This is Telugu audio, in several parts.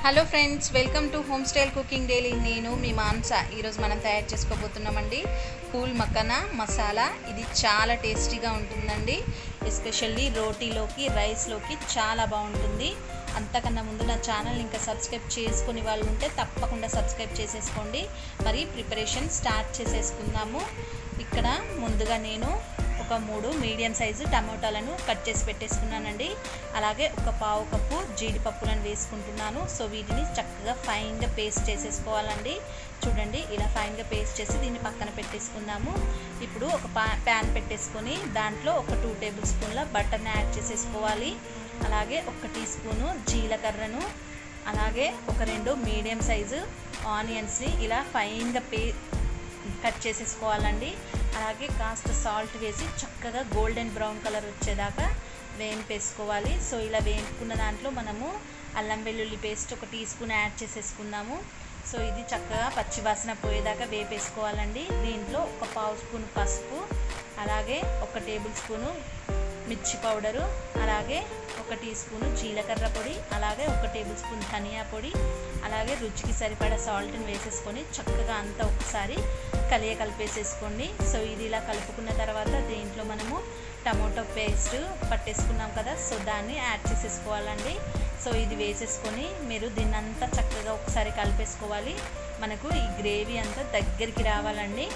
hello friends welcome to home style cooking daily నేను మీ మాంస ఈరోజు మనం తయారు చేసుకోబోతున్నామండి పూల్ మక్కన మసాలా ఇది చాలా టేస్టీగా ఉంటుందండి ఎస్పెషల్లీ రోటీలోకి రైస్లోకి చాలా బాగుంటుంది అంతకన్నా ముందు నా ఛానల్ ఇంకా సబ్స్క్రైబ్ చేసుకుని వాళ్ళు ఉంటే తప్పకుండా సబ్స్క్రైబ్ చేసేసుకోండి మరి ప్రిపరేషన్ స్టార్ట్ చేసేసుకుందాము ఇక్కడ ముందుగా నేను ఒక మూడు మీడియం సైజు టమాటాలను కట్ చేసి పెట్టేసుకున్నానండి అలాగే ఒక పావు కప్పు జీడిపప్పులను వేసుకుంటున్నాను సో వీటిని చక్కగా ఫైన్గా పేస్ట్ చేసేసుకోవాలండి చూడండి ఇలా ఫైన్గా పేస్ట్ చేసి దీన్ని పక్కన పెట్టేసుకుందాము ఇప్పుడు ఒక పా ప్యాన్ పెట్టేసుకొని దాంట్లో ఒక టూ టేబుల్ స్పూన్ల బటర్ని యాడ్ చేసేసుకోవాలి అలాగే ఒక టీ స్పూను జీలకర్రను అలాగే ఒక రెండు మీడియం సైజు ఆనియన్స్ని ఇలా ఫైన్గా పే కట్ చేసేసుకోవాలండి అలాగే కాస్త సాల్ట్ వేసి చక్కగా గోల్డెన్ బ్రౌన్ కలర్ వచ్చేదాకా వేయింపేసుకోవాలి సో ఇలా వేయించుకున్న దాంట్లో మనము అల్లం వెల్లుల్లి పేస్ట్ ఒక టీ స్పూన్ యాడ్ చేసేసుకుందాము సో ఇది చక్కగా పచ్చివాసన పోయేదాకా వేపేసుకోవాలండి దీంట్లో ఒక పావు స్పూన్ పసుపు అలాగే ఒక టేబుల్ స్పూను మిర్చి పౌడరు అలాగే ఒక టీ స్పూను జీలకర్ర పొడి అలాగే ఒక టేబుల్ స్పూన్ ధనియా పొడి అలాగే రుచికి సరిపడా సాల్ట్ని వేసేసుకొని చక్కగా అంతా ఒకసారి కలియ కలిపేసేసుకోండి సో ఇది ఇలా కలుపుకున్న తర్వాత దీంట్లో మనము టమాటో పేస్ట్ పట్టేసుకున్నాం కదా సో దాన్ని యాడ్ చేసేసుకోవాలండి సో ఇది వేసేసుకొని మీరు దీన్ని అంతా చక్కగా ఒకసారి కలిపేసుకోవాలి మనకు ఈ గ్రేవీ అంతా దగ్గరికి రావాలండి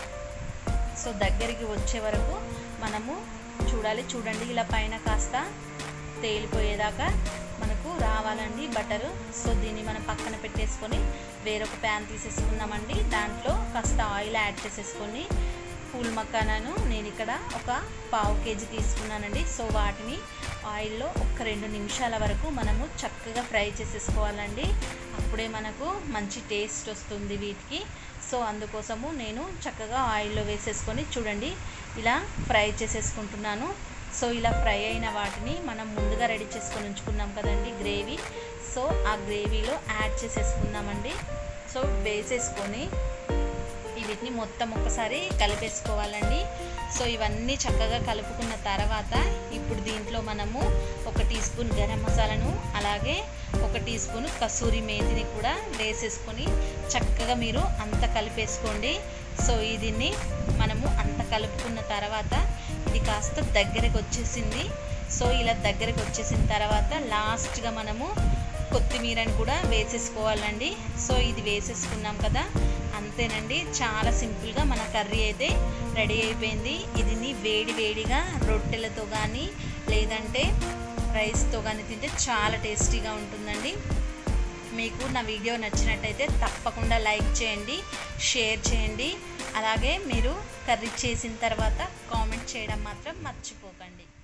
సో దగ్గరికి వచ్చే వరకు మనము చూడాలి చూడండి ఇలా పైన కాస్త తేలిపోయేదాకా మనకు రావాలండి బటరు సో దీన్ని మనం పక్కన పెట్టేసుకొని వేరొక ప్యాన్ తీసేసుకున్నామండి దాంట్లో కాస్త ఆయిల్ యాడ్ చేసేసుకొని పూల్ మక్కానాను నేను ఇక్కడ ఒక పావు కేజీ తీసుకున్నానండి సో వాటిని ఆయిల్లో ఒక రెండు నిమిషాల వరకు మనము చక్కగా ఫ్రై చేసేసుకోవాలండి అప్పుడే మనకు మంచి టేస్ట్ వస్తుంది వీటికి సో అందుకోసము నేను చక్కగా ఆయిల్లో వేసేసుకొని చూడండి ఇలా ఫ్రై చేసేసుకుంటున్నాను సో ఇలా ఫ్రై అయిన వాటిని మనం ముందుగా రెడీ చేసుకొని ఉంచుకున్నాం కదండి గ్రేవీ సో ఆ గ్రేవీలో యాడ్ చేసేసుకుందామండి సో వేసేసుకొని వీటిని మొత్తం ఒక్కసారి కలిపేసుకోవాలండి సో ఇవన్నీ చక్కగా కలుపుకున్న తర్వాత ఇప్పుడు దీంట్లో మనము ఒక టీ స్పూన్ గరం మసాలాను అలాగే ఒక టీ స్పూన్ కసూరి మేతిని కూడా వేసేసుకొని చక్కగా మీరు అంత కలిపేసుకోండి సో దీన్ని మనము అంత కలుపుకున్న తర్వాత ఇది కాస్త దగ్గరకు వచ్చేసింది సో ఇలా దగ్గరకు వచ్చేసిన తర్వాత లాస్ట్గా మనము కొత్తిమీరని కూడా వేసేసుకోవాలండి సో ఇది వేసేసుకున్నాం కదా అంతేనండి చాలా సింపుల్గా మన కర్రీ అయితే రెడీ అయిపోయింది ఇది వేడి వేడిగా రొట్టెలతో కానీ లేదంటే రైస్తో కానీ తింటే చాలా టేస్టీగా ఉంటుందండి మీకు నా వీడియో నచ్చినట్టయితే తప్పకుండా లైక్ చేయండి షేర్ చేయండి అలాగే మీరు కర్రీ చేసిన తర్వాత కామెంట్ చేయడం మాత్రం మర్చిపోకండి